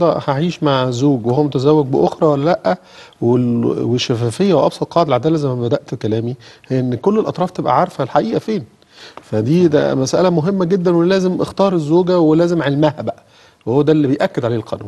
هعيش مع زوج وهو متزوج باخرى ولا لا وال- والشفافيه وابسط قواعد العداله زي ما بدات كلامي هي ان كل الاطراف تبقى عارفه الحقيقه فين فدي ده مساله مهمه جدا ولازم اختار الزوجه ولازم علمها بقى وهو ده اللي بياكد عليه القانون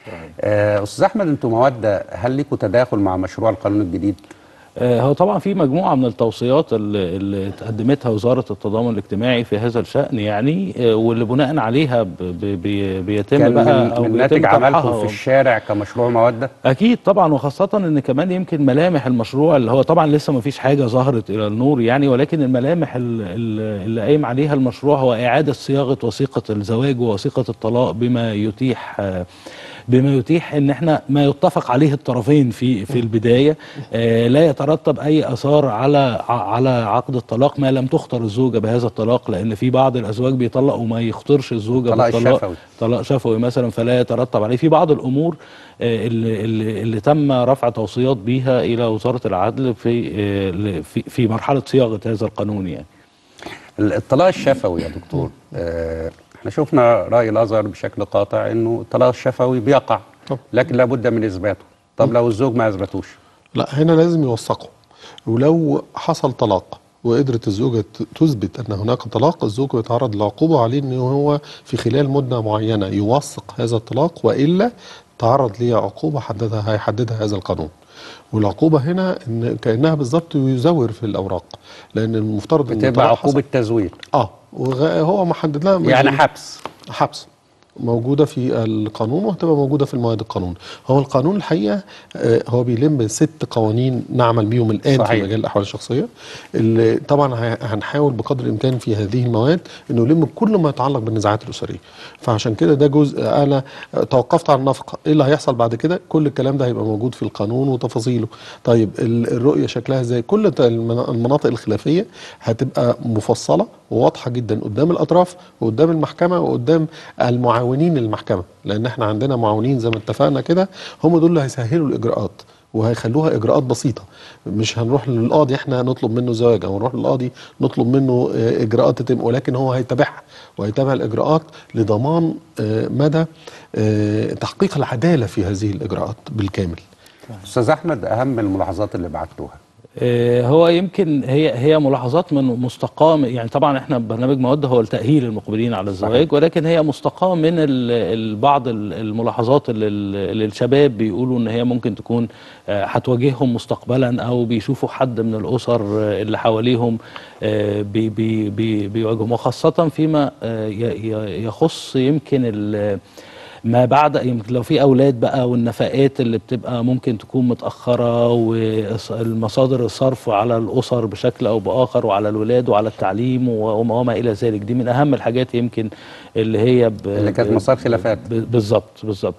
آه، استاذ احمد انتوا موده هل ليكوا تداخل مع مشروع القانون الجديد؟ آه، هو طبعا في مجموعه من التوصيات اللي, اللي تقدمتها وزاره التضامن الاجتماعي في هذا الشان يعني آه، واللي بناء عليها ب- ب- بي- بيتم كان بقى من, او من بيتم ناتج عملكم طرحها في الشارع كمشروع موده؟ اكيد طبعا وخاصه ان كمان يمكن ملامح المشروع اللي هو طبعا لسه ما فيش حاجه ظهرت الى النور يعني ولكن الملامح ال- ال- اللي قايم عليها المشروع هو اعاده صياغه وثيقه الزواج ووثيقه الطلاق بما يتيح آه، بما يتيح ان احنا ما يتفق عليه الطرفين في في البدايه آه، لا يترتب اي اثار على ع- على عقد الطلاق ما لم تخطر الزوجه بهذا الطلاق لان في بعض الازواج بيطلق وما يخطرش الزوجه الطلاق بالطلاق الشفوي. طلاق شفوي مثلا فلا يترتب عليه في بعض الامور آه، اللي, اللي, اللي تم رفع توصيات بيها الى وزاره العدل في آه، ل- في في مرحله صياغه هذا القانون يعني الطلاق الشفوي يا دكتور آه، احنا شفنا راي الازهر بشكل قاطع انه الطلاق الشفوي بيقع طب. لكن لابد من اثباته طب لو الزوج ما اثبتوش لا هنا لازم يوثقوا ولو حصل طلاق وقدرت الزوجة ت- تثبت أن هناك طلاق الزوج بيتعرض لعقوبة عليه أنه هو في خلال مدة معينة يوثق هذا الطلاق وإلا تعرض ليه عقوبة حددها هيحددها هذا القانون والعقوبة هنا إن كأنها بالظبط يزور في الأوراق لأن المفترض إن بتبقى الطلاق عقوبة حصل- تزوير اه وهو محدد لها يعني حبس حبس موجوده في القانون وهتبقى موجوده في المواد القانون هو القانون الحقيقه آه، هو بيلم ست قوانين نعمل بيهم الان صحيح. في مجال الاحوال الشخصيه اللي طبعا ه- هنحاول بقدر الامكان في هذه المواد انه يلم كل ما يتعلق بالنزاعات الاسريه فعشان كده ده جزء انا توقفت عن النفقه ايه اللي هيحصل بعد كده كل الكلام ده هيبقى موجود في القانون وتفاصيله طيب ال- الرؤيه شكلها ازاي كل الت- المنا- المناطق الخلافيه هتبقى مفصله وواضحه جدا قدام الاطراف وقدام المحكمه وقدام المعاونين للمحكمه لان احنا عندنا معاونين زي ما اتفقنا كده هم دول اللي هيسهلوا الاجراءات وهيخلوها اجراءات بسيطه مش هنروح للقاضي احنا نطلب منه زواج او نروح للقاضي نطلب منه آه، اجراءات تتم ولكن هو هيتابعها وهيتابع الاجراءات لضمان آه، مدى آه، تحقيق العداله في هذه الاجراءات بالكامل استاذ احمد اهم الملاحظات اللي بعتوها آه، هو يمكن هي هي ملاحظات من مستقام يعني طبعا احنا برنامج مواد هو التأهيل المقبلين على الزواج صحيح. ولكن هي مستقام من ال- ال- بعض ال- الملاحظات اللي ال- اللي الشباب بيقولوا ان هي ممكن تكون آه، هتواجههم مستقبلا او بيشوفوا حد من الاسر آه، اللي حواليهم آه، بي بي بي بيواجههم وخاصة فيما آه، ي- ي- يخص يمكن ال- ما بعد يمكن لو في اولاد بقى والنفقات اللي بتبقى ممكن تكون متاخره والمصادر الصرف على الاسر بشكل او باخر وعلى الولاد وعلى التعليم وما وما الى ذلك دي من اهم الحاجات يمكن اللي هي ب اللي كانت ب- مسار خلافات. ب- بالظبط بالظبط